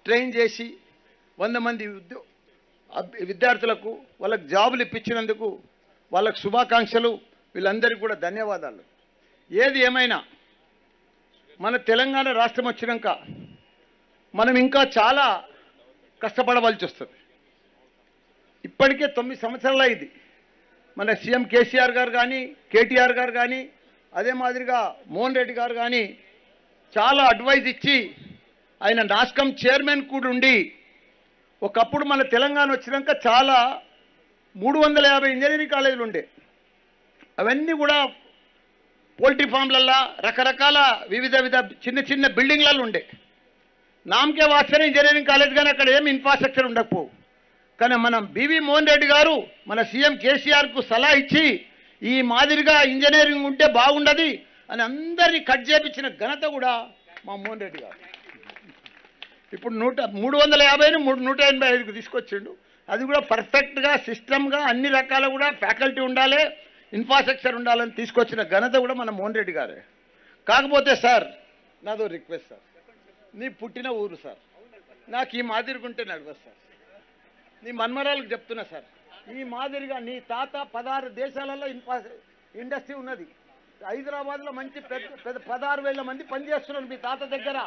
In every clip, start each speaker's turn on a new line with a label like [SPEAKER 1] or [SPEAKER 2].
[SPEAKER 1] Train చేసి వంద మంది ఉద్యో అబ్- విద్యార్థులకు వాళ్ళకి జాబులు ఇప్పించినందుకు వాళ్ళకు శుభాకాంక్షలు వీళ్ళందరికీ కూడా ధన్యవాదాలు ఏది ఏమైనా మన తెలంగాణ రాష్ట్రం వచ్చినాక మనం ఇంకా చాలా కష్టపడవలసి వస్తుంది ఇప్పటికే తొమ్మిది సంవత్సరాలు అయింది మన సీఎం కేసీఆర్ గారు కానీ కేటీఆర్ గారు కానీ అదే మాదిరిగా మోహన్ రెడ్డి గారు కానీ చాలా అడ్వైజ్ ఇచ్చి ఆయన నాస్కం చైర్మన్ కూడా ఉండి ఒకప్పుడు మన తెలంగాణ వచ్చినాక చాలా మూడు వందల యాభై ఇంజనీరింగ్ కాలేజీలు ఉండే అవన్నీ కూడా పోల్ట్రీ ఫామ్లల్లో రకరకాల వివిధ విధ చిన్న చిన్న బిల్డింగ్లలో ఉండే నామకే వాస్తవ ఇంజనీరింగ్ కాలేజ్ కానీ అక్కడ ఏం ఇన్ఫ్రాస్ట్రక్చర్ ఉండకపోవు కానీ మనం బివి మోహన్ రెడ్డి గారు మన సీఎం కేసీఆర్కు సలహా ఇచ్చి ఈ మాదిరిగా ఇంజనీరింగ్ ఉంటే బాగుండదు అని అందరినీ కట్ చేపించిన ఘనత కూడా మా మోహన్ రెడ్డి గారు ఇప్పుడు నూట మూడు వందల యాభైని మూడు నూట ఎనభై ఐదుకు తీసుకొచ్చిండు అది కూడా పర్ఫెక్ట్గా సిస్టమ్గా అన్ని రకాల కూడా ఫ్యాకల్టీ ఉండాలి ఇన్ఫ్రాస్ట్రక్చర్ ఉండాలని తీసుకొచ్చిన ఘనత కూడా మన మోహన్ రెడ్డి గారే కాకపోతే సార్ నాదో రిక్వెస్ట్ సార్ నీ పుట్టిన ఊరు సార్ నాకు ఈ మాదిరిగా ఉంటే నడవదు సార్ నీ మన్మరాలకు చెప్తున్నా సార్ ఈ మాదిరిగా నీ తాత పదహారు దేశాలలో ఇన్ఫా ఇండస్ట్రీ ఉన్నది హైదరాబాద్లో మంచి పెద్ద పెద్ద పదహారు వేల మంది పనిచేస్తున్నారు మీ తాత దగ్గర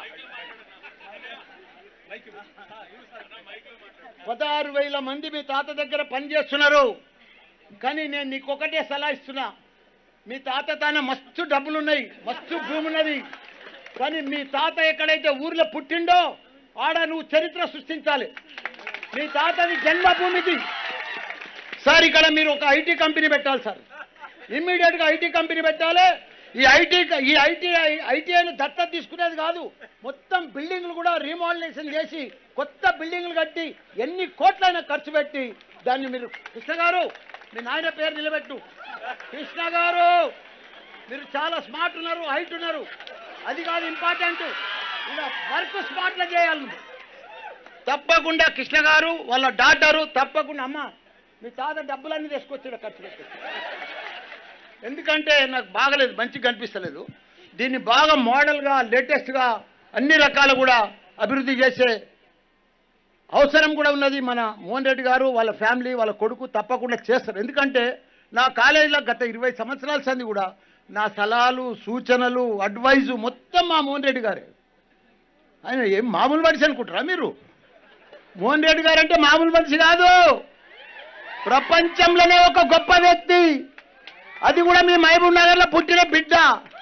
[SPEAKER 1] పదహారు వేల మంది మీ తాత దగ్గర పనిచేస్తున్నారు కానీ నేను నీకు ఒకటే సలహా ఇస్తున్నా మీ తాత తాన మస్తు డబ్బులున్నాయి మస్తు భూమి ఉన్నది కానీ మీ తాత ఎక్కడైతే ఊర్లో పుట్టిండో ఆడ నువ్వు చరిత్ర సృష్టించాలి మీ తాతది జన్మభూమిది సార్ ఇక్కడ మీరు ఒక ఐటీ కంపెనీ పెట్టాలి సార్ ఇమ్మీడియట్ గా ఐటీ కంపెనీ పెట్టాలి ఈ ఐటీ ఈ ఐటీ ఐటీఐని దత్తత తీసుకునేది కాదు మొత్తం బిల్డింగ్లు కూడా రీమోడలేషన్ చేసి కొత్త బిల్డింగ్లు కట్టి ఎన్ని కోట్లైనా ఖర్చు పెట్టి దాన్ని మీరు కృష్ణ గారు మీ నాయన పేరు నిలబెట్టు కృష్ణ గారు మీరు చాలా స్మార్ట్ ఉన్నారు హైట్ ఉన్నారు అది కాదు ఇంపార్టెంట్ ఇలా వర్క్ స్మార్ట్లో చేయాలి నువ్వు. తప్పకుండా కృష్ణ గారు వాళ్ళ డాక్టరు తప్పకుండా అమ్మ మీ తాత డబ్బులన్నీ తీసుకొచ్చాడు ఖర్చు పెట్టి ఎందుకంటే నాకు బాగలేదు మంచిగా కనిపిస్తలేదు దీన్ని బాగా మోడల్గా లేటెస్ట్గా అన్ని రకాలు కూడా అభివృద్ధి చేసే అవసరం కూడా ఉన్నది మన మోహన్ రెడ్డి గారు వాళ్ళ ఫ్యామిలీ వాళ్ళ కొడుకు తప్పకుండా చేస్తారు ఎందుకంటే నా కాలేజీలో గత ఇరవై సంవత్సరాల సంది కూడా నా సలహాలు సూచనలు అడ్వైజు మొత్తం మా మోహన్ రెడ్డి గారే ఆయన ఏం మామూలు మనిషి అనుకుంటారా మీరు మోహన్ రెడ్డి గారు అంటే మామూలు మనిషి కాదు ప్రపంచంలోనే ఒక గొప్ప వ్యక్తి అది కూడా మీ మహబూబ్ నగర్లో పుట్టిన బిడ్డ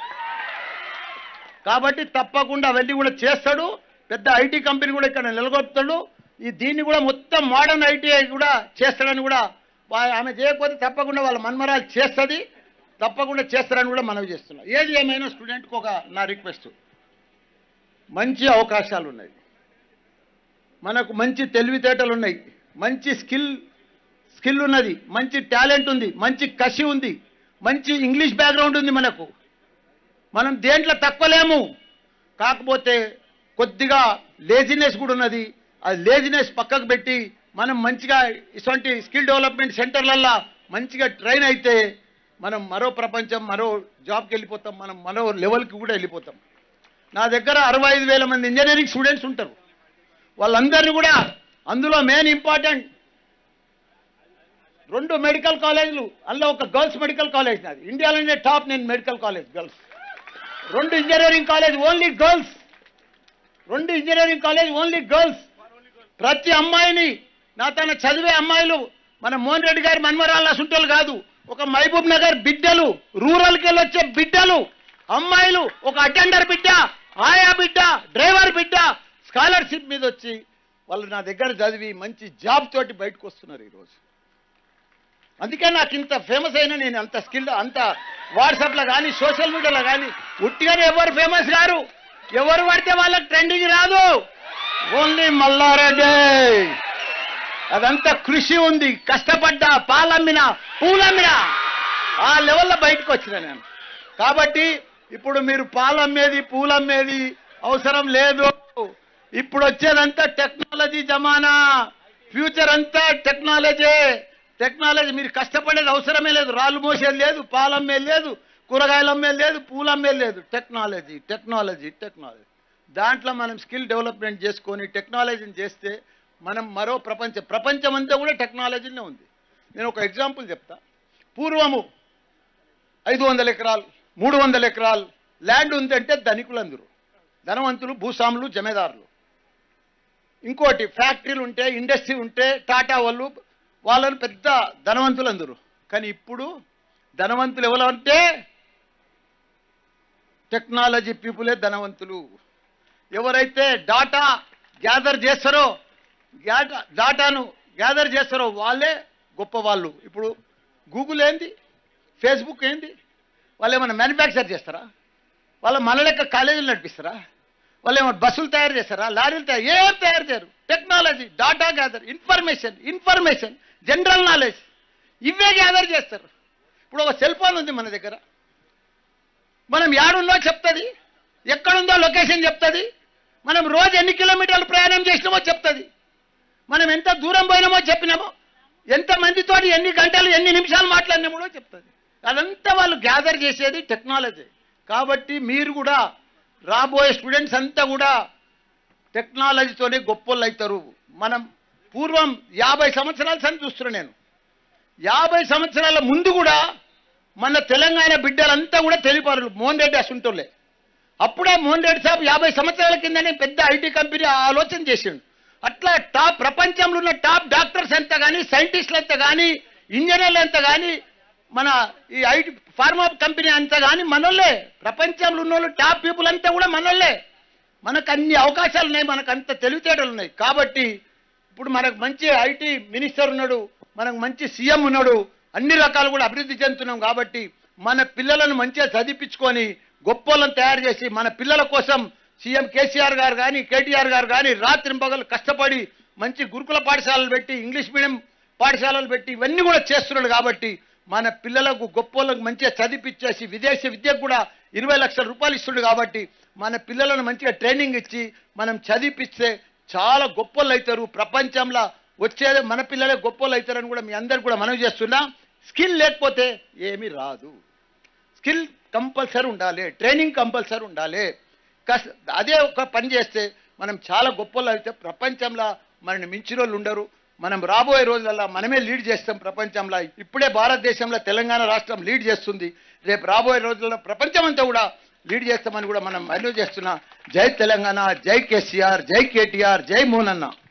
[SPEAKER 1] కాబట్టి తప్పకుండా వెళ్ళి కూడా చేస్తాడు పెద్ద ఐటీ కంపెనీ కూడా ఇక్కడ నిలగొడతాడు ఈ దీన్ని కూడా మొత్తం మోడర్న్ ఐటీఐ కూడా చేస్తాడని కూడా వా- ఆమె చేయకపోతే తప్పకుండా వాళ్ళ మన్మరాలు చేస్తుంది తప్పకుండా చేస్తారని కూడా మనవి చేస్తున్నా ఏది ఏమైనా స్టూడెంట్కి ఒక నా రిక్వెస్ట్ మంచి అవకాశాలు ఉన్నాయి మనకు మంచి తెలివితేటలు ఉన్నాయి మంచి స్కిల్ స్కిల్ ఉన్నది మంచి టాలెంట్ ఉంది మంచి కసి ఉంది మంచి ఇంగ్లీష్ బ్యాక్గ్రౌండ్ ఉంది మనకు మనం దేంట్లో తక్కువలేము కాకపోతే కొద్దిగా లేజినెస్ కూడా ఉన్నది ఆ లేజినెస్ పక్కకు పెట్టి మనం మంచిగా ఇటువంటి స్కిల్ డెవలప్మెంట్ సెంటర్లల్లో మంచిగా ట్రైన్ అయితే మనం మరో ప్రపంచం మరో జాబ్కి వెళ్ళిపోతాం మనం మరో లెవెల్కి కూడా వెళ్ళిపోతాం నా దగ్గర అరవై ఐదు వేల మంది ఇంజనీరింగ్ స్టూడెంట్స్ ఉంటారు వాళ్ళందరినీ కూడా అందులో మెయిన్ ఇంపార్టెంట్ రెండు మెడికల్ కాలేజీలు అందులో ఒక గర్ల్స్ మెడికల్ కాలేజ్ నాది ఇండియాలోనే టాప్ నేను మెడికల్ కాలేజ్ గర్ల్స్ రెండు ఇంజనీరింగ్ కాలేజ్ ఓన్లీ గర్ల్స్ రెండు ఇంజనీరింగ్ కాలేజ్ ఓన్లీ గర్ల్స్ ప్రతి అమ్మాయిని నా తన చదివే అమ్మాయిలు మన మోహన్ రెడ్డి గారి మన్మరాళ్ళ సుంటలు కాదు ఒక మహబూబ్ నగర్ బిడ్డలు రూరల్కి వెళ్ళి వచ్చే బిడ్డలు అమ్మాయిలు ఒక అటెండర్ బిడ్డ ఆయా బిడ్డ డ్రైవర్ బిడ్డ స్కాలర్షిప్ మీద వచ్చి వాళ్ళు నా దగ్గర చదివి మంచి జాబ్ తోటి బయటకు వస్తున్నారు ఈరోజు అందుకే నాకు ఇంత ఫేమస్ అయినా నేను అంత స్కిల్ అంత వాట్సాప్లో కానీ సోషల్ మీడియాలో కానీ ఉట్టిగానే ఎవరు ఫేమస్ గారు ఎవరు పడితే వాళ్ళకి ట్రెండింగ్ రాదు ఓన్లీ మల్లారెడ్డి అదంతా కృషి ఉంది కష్టపడ్డా పాలమ్మినా పూలమ్మినా ఆ లెవెల్లో బయటకు వచ్చిన నేను కాబట్టి ఇప్పుడు మీరు పాలమ్మేది పూలమ్మేది అవసరం లేదు ఇప్పుడు వచ్చేదంతా టెక్నాలజీ జమానా ఫ్యూచర్ అంతా టెక్నాలజీ టెక్నాలజీ మీరు కష్టపడేది అవసరమే లేదు రాళ్ళు మోసేది లేదు పాలమ్మేది లేదు కూరగాయలు అమ్మేది లేదు పూలు అమ్మేది లేదు టెక్నాలజీ టెక్నాలజీ టెక్నాలజీ దాంట్లో మనం స్కిల్ డెవలప్మెంట్ చేసుకొని టెక్నాలజీని చేస్తే మనం మరో ప్రపంచం ప్రపంచం అంతా కూడా టెక్నాలజీనే ఉంది నేను ఒక ఎగ్జాంపుల్ చెప్తా పూర్వము ఐదు వందల ఎకరాలు మూడు వందల ఎకరాలు ల్యాండ్ ఉందంటే ధనికులందరూ ధనవంతులు భూస్వాములు జమీదారులు ఇంకోటి ఫ్యాక్టరీలు ఉంటే ఇండస్ట్రీ ఉంటే టాటా వాళ్ళు వాళ్ళని పెద్ద ధనవంతులు అందరూ కానీ ఇప్పుడు ధనవంతులు ఎవరు అంటే టెక్నాలజీ పీపులే ధనవంతులు ఎవరైతే డాటా గ్యాదర్ చేస్తారో గ్యాటా డాటాను గ్యాదర్ చేస్తారో వాళ్ళే గొప్ప వాళ్ళు ఇప్పుడు గూగుల్ ఏంది ఫేస్బుక్ ఏంది వాళ్ళు ఏమైనా మ్యానుఫ్యాక్చర్ చేస్తారా వాళ్ళు మన లెక్క కాలేజీలు నడిపిస్తారా వాళ్ళు ఏమైనా బస్సులు తయారు చేస్తారా లారీలు తయారు ఏం తయారు చేయరు technology data gather information information general knowledge ఇవే గ్యాదర్ చేస్తారు ఇప్పుడు ఒక సెల్ ఫోన్ ఉంది మన దగ్గర మనం యాడుందో చెప్తుంది ఎక్కడుందో లొకేషన్ చెప్తుంది మనం రోజు ఎన్ని కిలోమీటర్లు ప్రయాణం చేసినామో చెప్తుంది మనం ఎంత దూరం పోయినామో చెప్పినామో ఎంత మందితో ఎన్ని గంటలు ఎన్ని నిమిషాలు మాట్లాడినామో కూడా చెప్తుంది అదంతా వాళ్ళు గ్యాదర్ చేసేది టెక్నాలజీ కాబట్టి మీరు కూడా రాబోయే స్టూడెంట్స్ అంతా కూడా టెక్నాలజీతోనే గొప్పోళ్ళు అవుతారు మనం పూర్వం యాభై సంవత్సరాల సని చూస్తున్నా నేను యాభై సంవత్సరాల ముందు కూడా మన తెలంగాణ బిడ్డలంతా కూడా తెలిపారు మోహన్ రెడ్డి అసుంటోళ్ళే అప్పుడే మోహన్ రెడ్డి సాబ్ యాభై సంవత్సరాల కిందనే పెద్ద ఐటీ కంపెనీ ఆలోచన చేసిండు అట్లా టాప్ ప్రపంచంలో ఉన్న టాప్ డాక్టర్స్ ఎంత కానీ సైంటిస్టులు ఎంత కానీ ఇంజనీర్లు ఎంత కానీ మన ఈ ఐటీ ఫార్మా కంపెనీ అంతా కానీ మనోళ్ళే ప్రపంచంలో ఉన్న వాళ్ళు టాప్ పీపుల్ అంతా కూడా మనోళ్ళే మనకు అన్ని అవకాశాలు ఉన్నాయి మనకు అంత తెలివితేటలు ఉన్నాయి కాబట్టి ఇప్పుడు మనకు మంచి ఐటీ మినిస్టర్ ఉన్నాడు మనకు మంచి సీఎం ఉన్నాడు అన్ని రకాలు కూడా అభివృద్ధి చెందుతున్నాం కాబట్టి మన పిల్లలను మంచిగా చదివించుకొని గొప్పోళ్ళని తయారు చేసి మన పిల్లల కోసం సీఎం కేసీఆర్ గారు కానీ కేటీఆర్ గారు కానీ రాత్రింపగలు కష్టపడి మంచి గురుకుల పాఠశాలలు పెట్టి ఇంగ్లీష్ మీడియం పాఠశాలలు పెట్టి ఇవన్నీ కూడా చేస్తున్నాడు కాబట్టి మన పిల్లలకు గొప్పోళ్ళకు మంచిగా చదివిపించేసి విదేశీ విద్యకు కూడా ఇరవై లక్షల రూపాయలు ఇస్తుండు కాబట్టి మన పిల్లలను మంచిగా ట్రైనింగ్ ఇచ్చి మనం చదివిపిస్తే చాలా గొప్పలు అవుతారు ప్రపంచంలో వచ్చేది మన పిల్లలే గొప్పలు అవుతారని కూడా మీ అందరికి కూడా మనవి చేస్తున్నా స్కిల్ లేకపోతే ఏమీ రాదు స్కిల్ కంపల్సరీ ఉండాలి ట్రైనింగ్ కంపల్సరీ ఉండాలి కస్- అదే ఒక పని చేస్తే మనం చాలా గొప్పలు అయితే ప్రపంచంలో మనని మించిన వాళ్ళు ఉండరు మనం రాబోయే రోజులలో మనమే లీడ్ చేస్తాం ప్రపంచంలో ఇప్పుడే భారతదేశంలో తెలంగాణ రాష్ట్రం లీడ్ చేస్తుంది రేపు రాబోయే రోజుల్లో ప్రపంచం అంతా కూడా లీడ్ చేస్తామని కూడా మనం మనవి చేస్తున్నా జై తెలంగాణ జై కేసీఆర్ జై కేటీఆర్ జై మోనన్న